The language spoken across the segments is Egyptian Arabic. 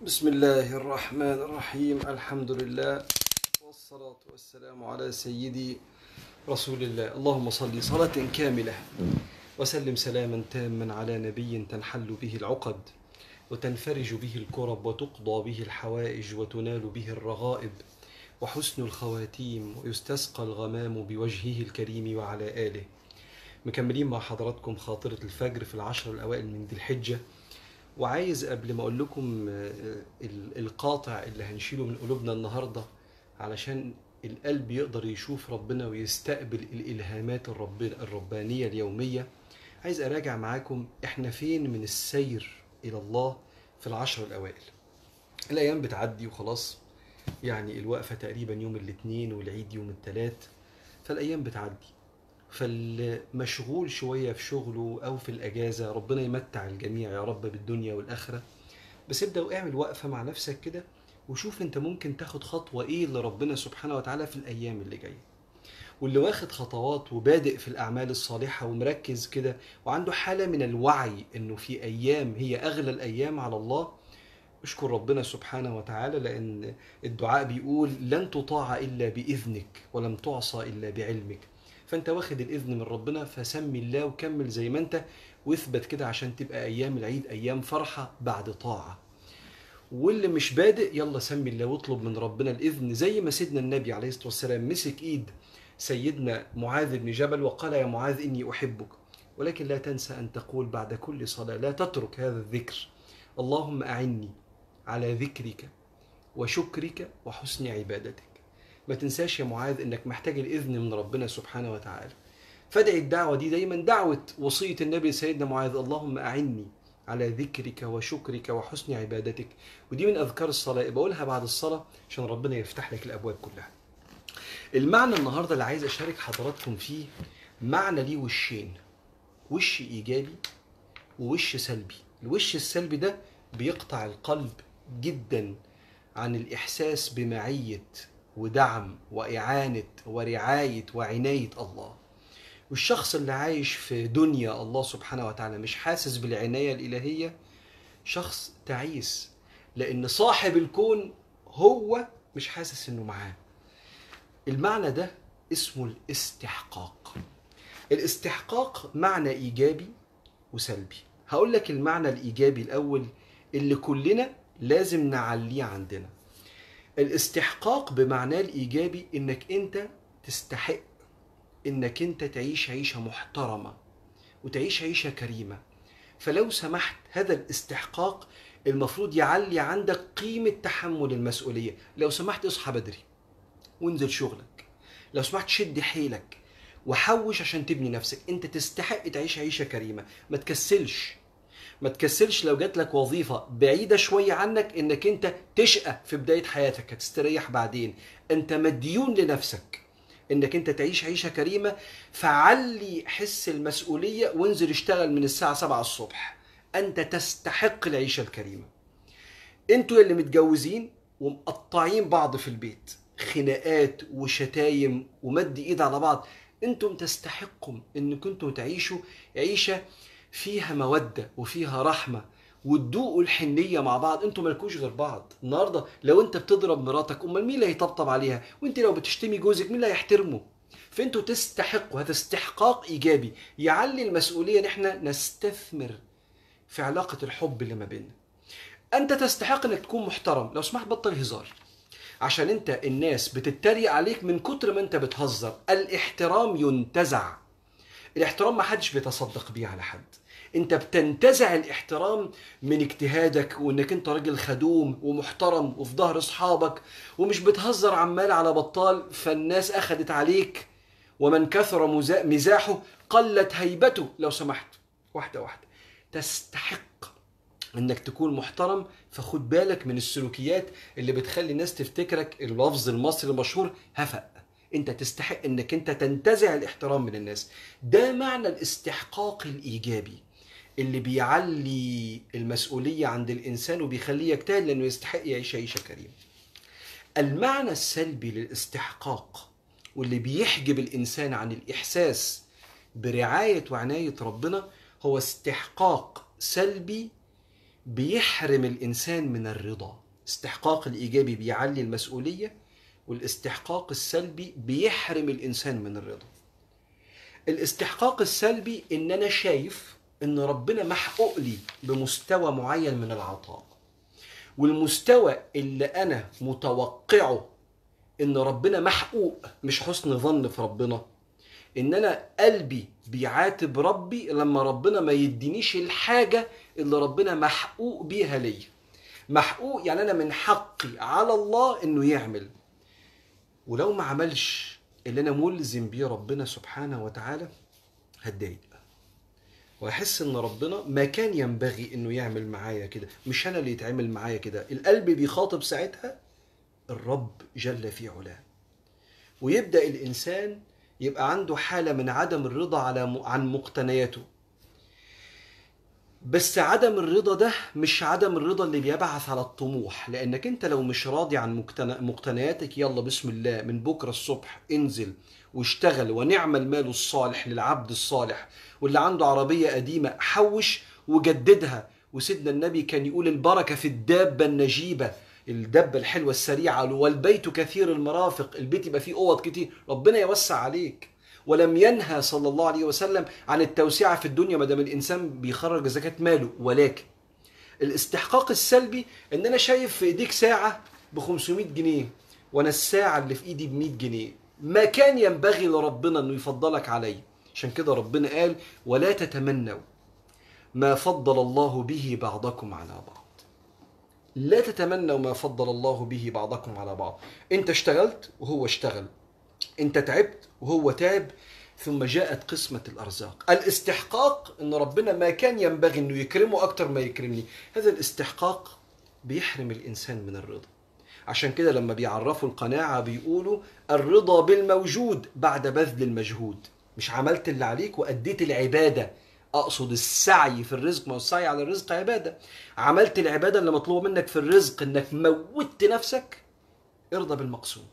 بسم الله الرحمن الرحيم الحمد لله والصلاة والسلام على سيدي رسول الله اللهم صل صلاة كاملة وسلم سلاما تاما على نبي تنحل به العقد وتنفرج به الكرب وتقضى به الحوائج وتنال به الرغائب وحسن الخواتيم ويستسقى الغمام بوجهه الكريم وعلى آله مكملين مع حضراتكم خاطرة الفجر في العشر الأوائل من ذي الحجة وعايز قبل ما اقول لكم آه، ال- القاطع اللي هنشيله من قلوبنا النهارده علشان القلب يقدر يشوف ربنا ويستقبل الالهامات الرب الربانيه اليوميه عايز اراجع معاكم احنا فين من السير الى الله في العشر الاوائل الايام بتعدي وخلاص يعني الوقفه تقريبا يوم الاثنين والعيد يوم الثلاث فالايام بتعدي فالمشغول شويه في شغله او في الاجازه ربنا يمتع الجميع يا رب بالدنيا والاخره بس ابدا واعمل وقفه مع نفسك كده وشوف انت ممكن تاخد خطوه ايه لربنا سبحانه وتعالى في الايام اللي جايه واللي واخد خطوات وبادئ في الاعمال الصالحه ومركز كده وعنده حاله من الوعي انه في ايام هي اغلى الايام على الله اشكر ربنا سبحانه وتعالى لان الدعاء بيقول لن تطاع الا باذنك ولم تعصى الا بعلمك فانت واخد الاذن من ربنا فسمي الله وكمل زي ما انت واثبت كده عشان تبقى ايام العيد ايام فرحه بعد طاعه واللي مش بادئ يلا سمي الله واطلب من ربنا الاذن زي ما سيدنا النبي عليه الصلاه والسلام مسك ايد سيدنا معاذ بن جبل وقال يا معاذ اني احبك ولكن لا تنسى ان تقول بعد كل صلاه لا تترك هذا الذكر اللهم اعني على ذكرك وشكرك وحسن عبادتك ما تنساش يا معاذ انك محتاج الاذن من ربنا سبحانه وتعالى فادعي الدعوه دي دايما دعوه وصيه النبي سيدنا معاذ اللهم اعني على ذكرك وشكرك وحسن عبادتك ودي من اذكار الصلاه بقولها بعد الصلاه عشان ربنا يفتح لك الابواب كلها المعنى النهارده اللي عايز اشارك حضراتكم فيه معنى ليه وشين وش ايجابي ووش سلبي الوش السلبي ده بيقطع القلب جدا عن الاحساس بمعيه ودعم واعانه ورعايه وعنايه الله والشخص اللي عايش في دنيا الله سبحانه وتعالى مش حاسس بالعنايه الالهيه شخص تعيس لان صاحب الكون هو مش حاسس انه معاه المعنى ده اسمه الاستحقاق الاستحقاق معنى ايجابي وسلبي هقول لك المعنى الايجابي الاول اللي كلنا لازم نعليه عندنا الاستحقاق بمعناه الايجابي انك انت تستحق انك انت تعيش عيشه محترمه وتعيش عيشه كريمه فلو سمحت هذا الاستحقاق المفروض يعلي عندك قيمه تحمل المسؤوليه لو سمحت اصحى بدري وانزل شغلك لو سمحت شد حيلك وحوش عشان تبني نفسك انت تستحق تعيش عيشه كريمه ما تكسلش ما تكسلش لو جات لك وظيفة بعيدة شوية عنك انك انت تشقى في بداية حياتك هتستريح بعدين انت مديون لنفسك انك انت تعيش عيشة كريمة فعلي حس المسؤولية وانزل اشتغل من الساعة 7 الصبح انت تستحق العيشة الكريمة انتوا اللي متجوزين ومقطعين بعض في البيت خناقات وشتايم ومد ايد على بعض انتم تستحقوا ان كنتم تعيشوا عيشه فيها موده وفيها رحمه وتدوقوا الحنيه مع بعض انتوا مالكوش غير بعض النهارده لو انت بتضرب مراتك امال مين اللي هيطبطب عليها وانت لو بتشتمي جوزك مين اللي هيحترمه فانتوا تستحقوا هذا استحقاق ايجابي يعلي المسؤوليه ان احنا نستثمر في علاقه الحب اللي ما بيننا انت تستحق انك تكون محترم لو سمحت بطل هزار عشان انت الناس بتتريق عليك من كتر ما انت بتهزر الاحترام ينتزع الاحترام ما حدش بيتصدق بيه على حد انت بتنتزع الاحترام من اجتهادك وانك انت راجل خدوم ومحترم وفي ظهر اصحابك ومش بتهزر عمال على بطال فالناس اخدت عليك ومن كثر مزا- مزاحه قلت هيبته لو سمحت واحده واحده تستحق انك تكون محترم فخد بالك من السلوكيات اللي بتخلي الناس تفتكرك اللفظ المصري المشهور هفأ انت تستحق انك انت تنتزع الاحترام من الناس ده معنى الاستحقاق الايجابي اللي بيعلي المسؤولية عند الإنسان وبيخليه يجتهد لأنه يستحق يعيش عيشة كريمة المعنى السلبي للاستحقاق واللي بيحجب الإنسان عن الإحساس برعاية وعناية ربنا هو استحقاق سلبي بيحرم الانسان من الرضا استحقاق الايجابي بيعلي المسؤوليه والاستحقاق السلبي بيحرم الانسان من الرضا الاستحقاق السلبي ان انا شايف ان ربنا محقوق لي بمستوى معين من العطاء والمستوى اللي انا متوقعه ان ربنا محقوق مش حسن ظن في ربنا ان انا قلبي بيعاتب ربي لما ربنا ما يدينيش الحاجه اللي ربنا محقوق بيها ليا محقوق يعني انا من حقي على الله انه يعمل ولو ما عملش اللي انا ملزم بيه ربنا سبحانه وتعالى هتضايق واحس ان ربنا ما كان ينبغي انه يعمل معايا كده مش انا اللي يتعمل معايا كده القلب بيخاطب ساعتها الرب جل في علاه ويبدا الانسان يبقى عنده حاله من عدم الرضا على عن مقتنياته بس عدم الرضا ده مش عدم الرضا اللي بيبعث على الطموح لانك انت لو مش راضي عن مقتن- مقتنياتك يلا بسم الله من بكره الصبح انزل واشتغل ونعم المال الصالح للعبد الصالح واللي عنده عربيه قديمه حوش وجددها وسيدنا النبي كان يقول البركه في الدابه النجيبه الدبه الحلوه السريعه والبيت كثير المرافق البيت يبقى فيه اوض كتير ربنا يوسع عليك ولم ينهى صلى الله عليه وسلم عن التوسعه في الدنيا ما دام الانسان بيخرج زكاه ماله ولكن الاستحقاق السلبي ان انا شايف في ايديك ساعه ب 500 جنيه وانا الساعه اللي في ايدي ب 100 جنيه ما كان ينبغي لربنا انه يفضلك علي عشان كده ربنا قال ولا تتمنوا ما فضل الله به بعضكم على بعض لا تتمنوا ما فضل الله به بعضكم على بعض انت اشتغلت وهو اشتغل انت تعبت وهو تعب ثم جاءت قسمة الأرزاق الاستحقاق أن ربنا ما كان ينبغي أنه يكرمه أكتر ما يكرمني هذا الاستحقاق بيحرم الإنسان من الرضا عشان كده لما بيعرفوا القناعة بيقولوا الرضا بالموجود بعد بذل المجهود مش عملت اللي عليك وأديت العبادة أقصد السعي في الرزق ما هو السعي على الرزق عبادة عملت العبادة اللي مطلوبة منك في الرزق إنك موتت نفسك ارضى بالمقسوم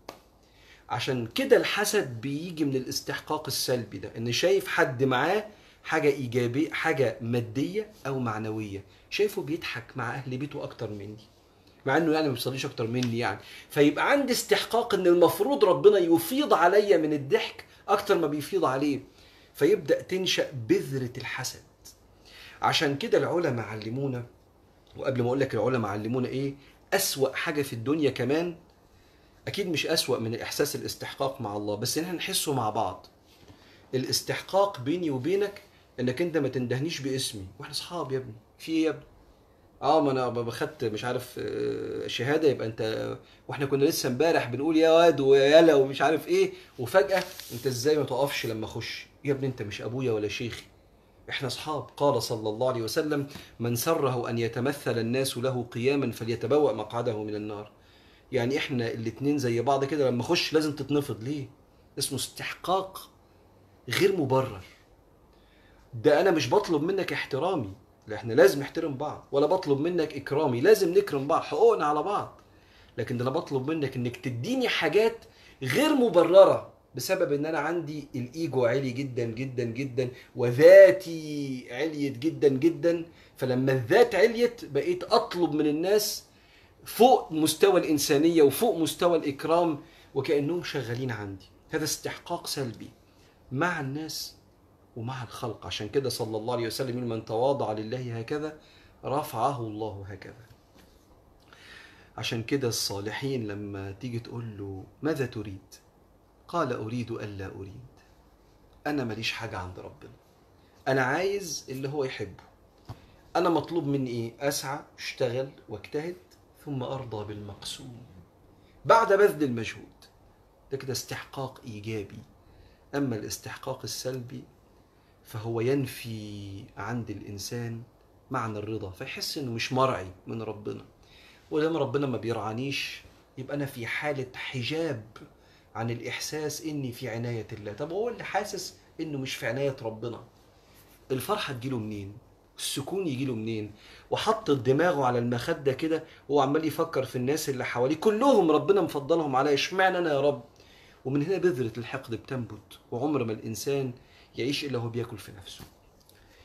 عشان كده الحسد بيجي من الاستحقاق السلبي ده ان شايف حد معاه حاجة إيجابية حاجة مادية أو معنوية شايفه بيضحك مع أهل بيته أكتر مني مع انه يعني ما بيصليش اكتر مني يعني فيبقى عندي استحقاق ان المفروض ربنا يفيض عليا من الضحك اكتر ما بيفيض عليه فيبدا تنشا بذره الحسد عشان كده العلماء علمونا وقبل ما اقول لك العلماء علمونا ايه اسوا حاجه في الدنيا كمان اكيد مش اسوا من احساس الاستحقاق مع الله بس ان احنا نحسه مع بعض الاستحقاق بيني وبينك انك انت ما تندهنيش باسمي واحنا اصحاب يا ابني في ايه يا ابني اه ما انا بخدت مش عارف آه، شهاده يبقى انت واحنا كنا لسه امبارح بنقول يا واد ويلا ومش عارف ايه وفجاه انت ازاي ما تقفش لما اخش يا ابني انت مش ابويا ولا شيخي احنا اصحاب قال صلى الله عليه وسلم من سره ان يتمثل الناس له قياما فليتبوأ مقعده من النار يعني احنا الاتنين زي بعض كده لما اخش لازم تتنفض ليه اسمه استحقاق غير مبرر ده انا مش بطلب منك احترامي لا احنا لازم نحترم بعض ولا بطلب منك اكرامي لازم نكرم بعض حقوقنا على بعض لكن ده انا بطلب منك انك تديني حاجات غير مبرره بسبب ان انا عندي الايجو عالي جدا جدا جدا وذاتي عليت جدا جدا فلما الذات عليت بقيت اطلب من الناس فوق مستوى الانسانيه وفوق مستوى الاكرام وكانهم شغالين عندي هذا استحقاق سلبي مع الناس ومع الخلق عشان كده صلى الله عليه وسلم يقول من تواضع لله هكذا رفعه الله هكذا عشان كده الصالحين لما تيجي تقول له ماذا تريد قال أريد ألا أريد أنا ماليش حاجة عند ربنا أنا عايز اللي هو يحبه أنا مطلوب مني إيه أسعى أشتغل واجتهد ثم أرضى بالمقسوم بعد بذل المجهود ده كده استحقاق إيجابي أما الاستحقاق السلبي فهو ينفي عند الإنسان معنى الرضا فيحس إنه مش مرعي من ربنا ولما ربنا ما بيرعانيش يبقى أنا في حالة حجاب عن الإحساس إني في عناية الله طب هو اللي حاسس إنه مش في عناية ربنا الفرحة تجيله منين السكون يجيله منين وحط دماغه على المخدة كده وهو عمال يفكر في الناس اللي حواليه كلهم ربنا مفضلهم عليا اشمعنى أنا يا رب ومن هنا بذرة الحقد بتنبت وعمر ما الإنسان يعيش إلا هو بياكل في نفسه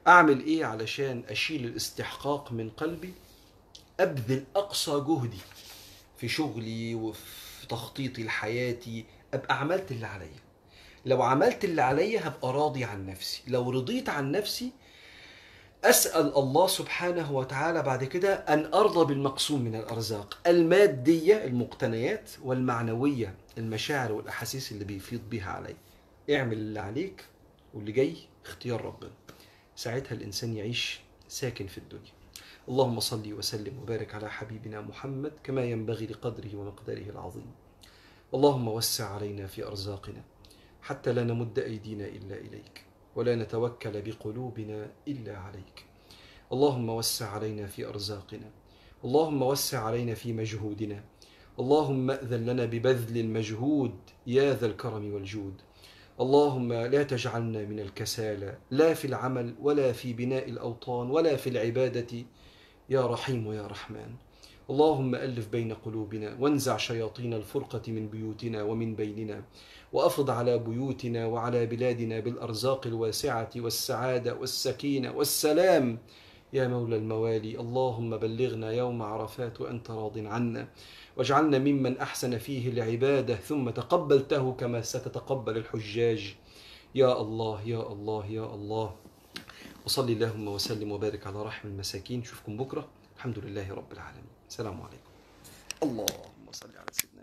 اعمل ايه علشان اشيل الاستحقاق من قلبي ابذل اقصى جهدي في شغلي وفي تخطيطي لحياتي ابقى عملت اللي عليا لو عملت اللي عليا هبقى راضي عن نفسي لو رضيت عن نفسي أسأل الله سبحانه وتعالى بعد كده أن أرضى بالمقسوم من الأرزاق المادية المقتنيات والمعنوية المشاعر والأحاسيس اللي بيفيض بيها علي اعمل اللي عليك واللي جاي اختيار ربنا ساعتها الإنسان يعيش ساكن في الدنيا اللهم صل وسلم وبارك على حبيبنا محمد كما ينبغي لقدره ومقداره العظيم اللهم وسع علينا في أرزاقنا حتى لا نمد أيدينا إلا إليك ولا نتوكل بقلوبنا إلا عليك اللهم وسع علينا في أرزاقنا اللهم وسع علينا في مجهودنا اللهم أذن لنا ببذل المجهود يا ذا الكرم والجود اللهم لا تجعلنا من الكسالى لا في العمل ولا في بناء الأوطان ولا في العبادة يا رحيم يا رحمن اللهم ألف بين قلوبنا وانزع شياطين الفرقة من بيوتنا ومن بيننا وافض على بيوتنا وعلى بلادنا بالارزاق الواسعه والسعاده والسكينه والسلام يا مولى الموالي اللهم بلغنا يوم عرفات وانت راض عنا واجعلنا ممن احسن فيه العباده ثم تقبلته كما ستتقبل الحجاج يا الله يا الله يا الله وصلي اللهم وسلم وبارك على رحم المساكين نشوفكم بكره الحمد لله رب العالمين السلام عليكم اللهم صل على سيدنا